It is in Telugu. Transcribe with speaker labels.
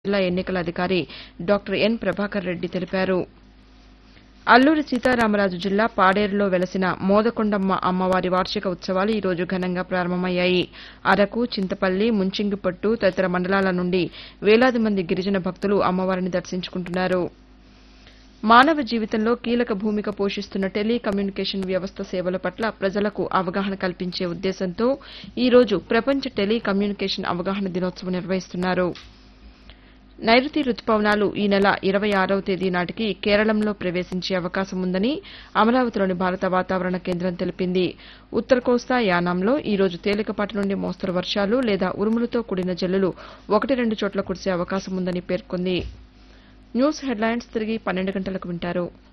Speaker 1: జిల్లా ఎన్నికల అధికారి డాక్టర్ ఎన్ ప్రభాకర్ రెడ్డి తెలిపారు అల్లూరి సీతారామరాజు జిల్లా పాడేరులో వెలసిన మోదకొండమ్మ అమ్మవారి వార్షిక ఉత్సవాలు ఈ రోజు ఘనంగా ప్రారంభమయ్యాయి అరకు చింతపల్లి ముంచింగిపట్టు తదితర మండలాల నుండి వేలాది మంది గిరిజన భక్తులు అమ్మవారిని దర్శించుకుంటున్నారు మానవ జీవితంలో కీలక భూమిక పోషిస్తున్న టెలి కమ్యూనికేషన్ వ్యవస్థ సేవల పట్ల ప్రజలకు అవగాహన కల్పించే ఉద్దేశంతో ఈ రోజు ప్రపంచ టెలి కమ్యూనికేషన్ అవగాహన దినోత్సవం నిర్వహిస్తున్నారు నైరుతి రుతుపవనాలు ఈ నెల ఇరవై ఆరవ తేదీ నాటికి కేరళంలో ప్రవేశించే అవకాశం ఉందని అమరావతిలోని భారత వాతావరణ కేంద్రం తెలిపింది ఉత్తర కోస్తా యానాంలో ఈ రోజు తేలికపాటి నుండి మోస్తరు వర్షాలు లేదా ఉరుములతో కూడిన జల్లులు ఒకటి రెండు చోట్ల కురిసే అవకాశం ఉందని పేర్కొంది న్యూస్ హెడ్లైన్స్ తిరిగి పన్నెండు గంటలకు వింటారు